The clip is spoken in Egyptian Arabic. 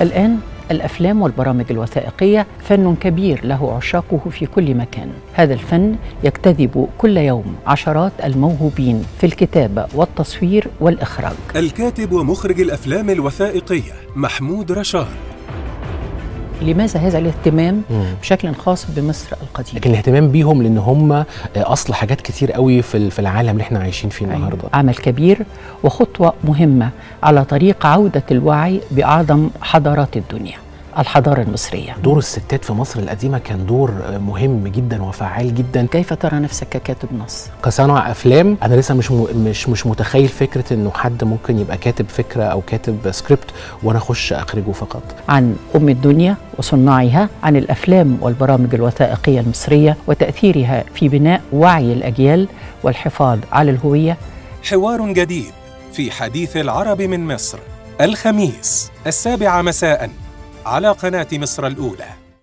الآن الافلام والبرامج الوثائقيه فن كبير له عشاقه في كل مكان هذا الفن يجتذب كل يوم عشرات الموهوبين في الكتابه والتصوير والاخراج الكاتب ومخرج الأفلام الوثائقية محمود رشاد لماذا هذا الاهتمام بشكل خاص بمصر القديمه لكن الاهتمام بيهم لان هم اصل حاجات كتير قوي في ال- في العالم اللي احنا عايشين فيه النهارده عمل كبير وخطوه مهمه على طريق عوده الوعي باعظم حضارات الدنيا الحضاره المصريه دور الستات في مصر القديمه كان دور مهم جدا وفعال جدا كيف ترى نفسك ككاتب نص كصانع افلام انا لسه مش م... مش مش متخيل فكره انه حد ممكن يبقى كاتب فكره او كاتب سكريبت وانا اخش اخرجه فقط عن ام الدنيا وصناعها عن الافلام والبرامج الوثائقيه المصريه وتاثيرها في بناء وعي الاجيال والحفاظ على الهويه حوار جديد في حديث العرب من مصر الخميس السابعة مساء على قناة مصر الأولى